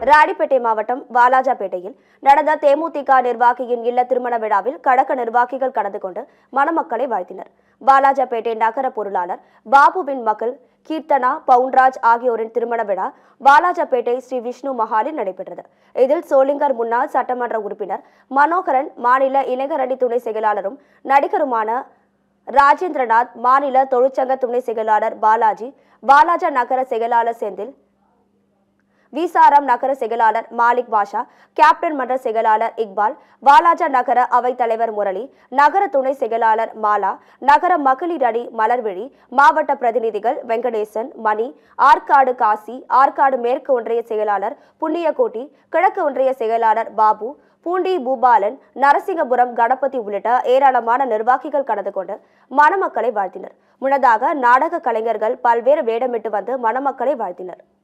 ராணிப்பேட்டை மாவட்டம் வாலாஜாபேட்டையில் நடந்த தேமுதிக நிர்வாகியின் இல்ல திருமண விழாவில் கழக நிர்வாகிகள் கலந்து கொண்டு மணமக்களை வாழ்த்தினர் வாலாஜாபேட்டை நகர பொருளாளர் பாபுவின் மகள் கீர்த்தனா பவுன்ராஜ் ஆகியோரின் திருமண விழா வாலாஜாபேட்டை ஸ்ரீ விஷ்ணு மஹாலில் நடைபெற்றது இதில் சோளிங்கர் முன்னாள் சட்டமன்ற உறுப்பினர் மனோகரன் மாநில இளைஞரணி துணை செயலாளரும் நடிகருமான ராஜேந்திரநாத் மாநில தொழிற்சங்க துணை செயலாளர் பாலாஜி வாலாஜா நகர செயலாளர் செந்தில் விசாரம் நகர செயலாளர் மாலிக் பாஷா கேப்டன் மன்ற செயலாளர் இக்பால் வாலாஜா நகர அவைத் தலைவர் முரளி நகர துணை செயலாளர் மாலா நகர மகளிர் அணி மலர்விழி மாவட்ட பிரதிநிதிகள் வெங்கடேசன் மணி ஆற்காடு காசி ஆற்காடு மேற்கு ஒன்றிய செயலாளர் புண்ணியகோட்டி கிழக்கு ஒன்றிய செயலாளர் பாபு பூண்டி பூபாலன் நரசிங்கபுரம் கணபதி உள்ளிட்ட ஏராளமான நிர்வாகிகள் கலந்து கொண்டு மணமக்களை வாழ்த்தினர் முன்னதாக நாடக கலைஞர்கள் பல்வேறு வேடமிட்டு வந்து மணமக்களை வாழ்த்தினர்